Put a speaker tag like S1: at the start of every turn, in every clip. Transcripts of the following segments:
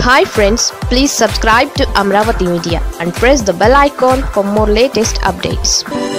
S1: hi friends please subscribe to Amaravati media and press the bell icon for more latest updates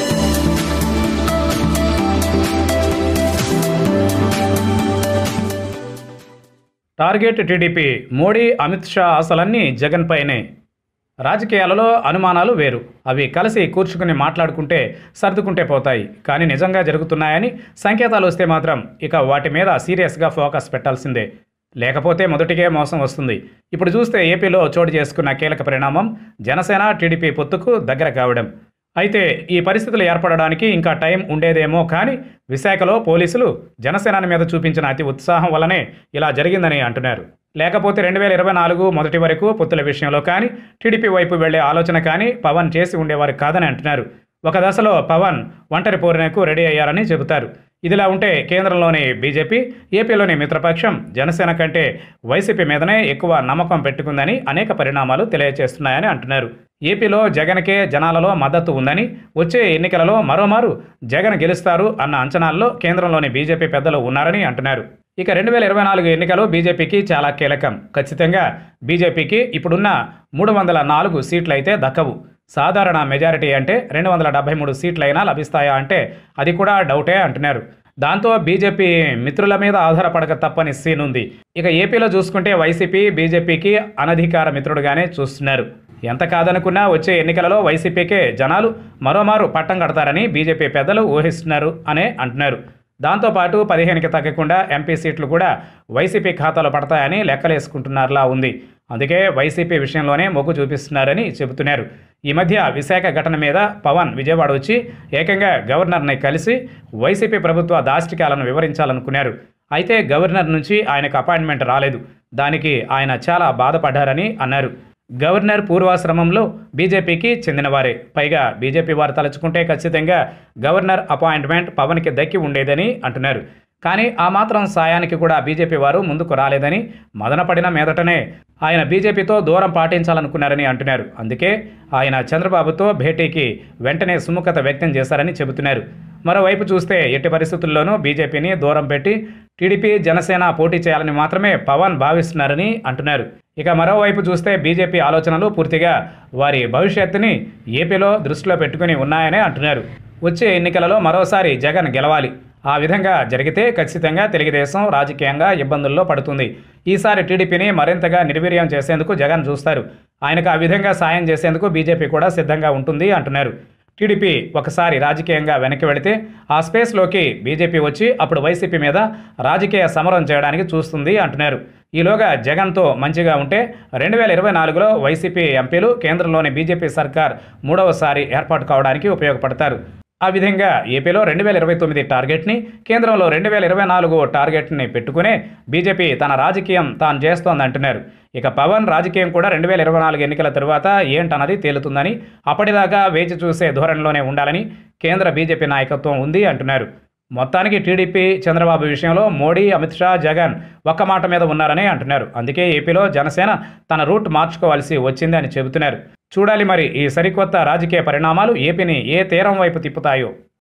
S2: target TDP Modi Amit Shah ఆశలన్నీ జగన్ పైనే రాజకీయాలలో అనుమానాలు వేరు అవి కలిసి కూర్చుకుని మాట్లాడుకుంటే సర్దుకుంటే పోతాయి కానీ నిజంగా జరుగుతున్నాయని సంకేతాలు వస్తే మాత్రం ఇక వాటి మీద సీరియస్గా ఫోకస్ పెట్టాల్సిందే లేకపోతే మొదటికే మోసం వస్తుంది ఇప్పుడు చూస్తే ఏపీలో చోటు చేసుకున్న కీలక పరిణామం జనసేన టీడీపీ పొత్తుకు దగ్గర కావడం అయితే ఈ పరిస్థితులు ఏర్పడడానికి ఇంకా టైం ఉండేదేమో కానీ విశాఖలో పోలీసులు జనసేనాని మీద చూపించిన అతి ఉత్సాహం వల్లనే ఇలా జరిగిందని అంటున్నారు లేకపోతే రెండు వేల ఇరవై నాలుగు మొదటి వరకు పొత్తుల విషయంలో కానీ టీడీపీ వైపు వెళ్లే ఆలోచన కానీ పవన్ చేసి ఉండేవారు కాదని అంటున్నారు ఒక దశలో పవన్ ఒంటరి పోరునకు రెడీ అయ్యారని చెబుతారు ఇదిలా ఉంటే కేంద్రంలోని బీజేపీ ఏపీలోని మిత్రపక్షం జనసేన కంటే వైసీపీ మీదనే ఎక్కువ నమ్మకం పెట్టుకుందని అనేక పరిణామాలు తెలియజేస్తున్నాయని అంటున్నారు ఏపీలో జగన్కే జనాలలో మద్దతు ఉందని వచ్చే ఎన్నికలలో మరోమారు జగన్ గెలుస్తారు అన్న అంచనాల్లో కేంద్రంలోని బీజేపీ పెద్దలు ఉన్నారని అంటున్నారు ఇక రెండు వేల ఇరవై నాలుగు ఎన్నికలు బీజేపీకి చాలా కీలకం ఖచ్చితంగా బీజేపీకి ఇప్పుడున్న మూడు వందల నాలుగు సీట్లయితే దక్కవు సాధారణ మెజారిటీ అంటే రెండు వందల డెబ్బై మూడు సీట్లైనా లభిస్తాయా అంటే అది కూడా డౌటే అంటున్నారు దాంతో బీజేపీ మిత్రుల మీద ఆధారపడక తప్పని సీన్ ఉంది ఇక ఏపీలో చూసుకుంటే వైసీపీ బీజేపీకి అనధికార మిత్రుడుగానే చూస్తున్నారు ఎంత కాదనుకున్నా వచ్చే ఎన్నికలలో వైసీపీకే జనాలు మరోమారు పట్టం కడతారని బీజేపీ పెద్దలు ఊహిస్తున్నారు అనే అంటున్నారు దాంతోపాటు పదిహేనుకి తగ్గకుండా ఎంపీ సీట్లు కూడా వైసీపీ ఖాతాలో పడతాయని లెక్కలేసుకుంటున్నారులా ఉంది అందుకే వైసీపీ విషయంలోనే మొగ్గు చూపిస్తున్నారని చెబుతున్నారు ఈ మధ్య విశాఖ ఘటన మీద పవన్ విజయవాడ వచ్చి ఏకంగా గవర్నర్ని కలిసి వైసీపీ ప్రభుత్వ దాష్టికాలను వివరించాలనుకున్నారు అయితే గవర్నర్ నుంచి ఆయనకు అపాయింట్మెంట్ రాలేదు దానికి ఆయన చాలా బాధపడ్డారని అన్నారు గవర్నర్ పూర్వాశ్రమంలో బీజేపీకి చెందినవారే పైగా బీజేపీ వారు తలుచుకుంటే ఖచ్చితంగా గవర్నర్ అపాయింట్మెంట్ పవన్కి దక్కి ఉండేదని అంటున్నారు కానీ ఆ మాత్రం సాయానికి కూడా బీజేపీ వారు ముందుకు రాలేదని మదనపడిన మీదటనే ఆయన బీజేపీతో దూరం పాటించాలనుకున్నారని అంటున్నారు అందుకే ఆయన చంద్రబాబుతో భేటీకి వెంటనే సుముఖత వ్యక్తం చేశారని చెబుతున్నారు మరోవైపు చూస్తే ఎట్టి పరిస్థితుల్లోనూ బీజేపీని దూరం పెట్టి టీడీపీ జనసేన పోటీ చేయాలని మాత్రమే పవన్ భావిస్తున్నారని అంటున్నారు ఇక మరోవైపు చూస్తే బీజేపీ ఆలోచనలు పూర్తిగా వారి భవిష్యత్తుని ఏపీలో దృష్టిలో పెట్టుకుని ఉన్నాయని అంటున్నారు వచ్చే ఎన్నికలలో మరోసారి జగన్ గెలవాలి ఆ విధంగా జరిగితే ఖచ్చితంగా తెలుగుదేశం రాజకీయంగా ఇబ్బందుల్లో పడుతుంది ఈసారి టీడీపీని మరింతగా నిర్వీర్యం చేసేందుకు జగన్ చూస్తారు ఆయనకు ఆ విధంగా సాయం చేసేందుకు బీజేపీ కూడా సిద్ధంగా ఉంటుంది అంటున్నారు టీడీపీ ఒకసారి రాజకీయంగా వెనక్కి వెళితే ఆ స్పేస్లోకి బీజేపీ వచ్చి అప్పుడు వైసీపీ మీద రాజకీయ సమరం చేయడానికి చూస్తుంది అంటున్నారు ఈలోగా జగన్తో మంచిగా ఉంటే రెండు వేల ఇరవై నాలుగులో వైసీపీ ఎంపీలు కేంద్రంలోని బీజేపీ సర్కార్ మూడవసారి ఏర్పాటు కావడానికి ఉపయోగపడతారు ఆ విధంగా ఏపీలో రెండు వేల ఇరవై తొమ్మిది టార్గెట్ని కేంద్రంలో రెండు వేల ఇరవై నాలుగు టార్గెట్ని పెట్టుకునే బీజేపీ తన రాజకీయం తాను చేస్తోందంటున్నారు ఇక పవన్ రాజకీయం కూడా రెండు వేల ఇరవై నాలుగు ఎన్నికల తరువాత ఏంటన్నది తేలుతుందని అప్పటిదాకా వేచి చూసే ధోరణిలోనే ఉండాలని కేంద్ర బీజేపీ నాయకత్వం ఉంది అంటున్నారు మొత్తానికి టీడీపీ చంద్రబాబు విషయంలో మోడీ అమిత్ షా జగన్ ఒక్క మాట మీద ఉన్నారని అంటున్నారు అందుకే ఏపీలో జనసేన తన రూట్ మార్చుకోవాల్సి వచ్చింది అని చెబుతున్నారు చూడాలి మరి ఈ సరికొత్త రాజకీయ పరిణామాలు ఏపీని ఏ తీరం వైపు తిప్పుతాయో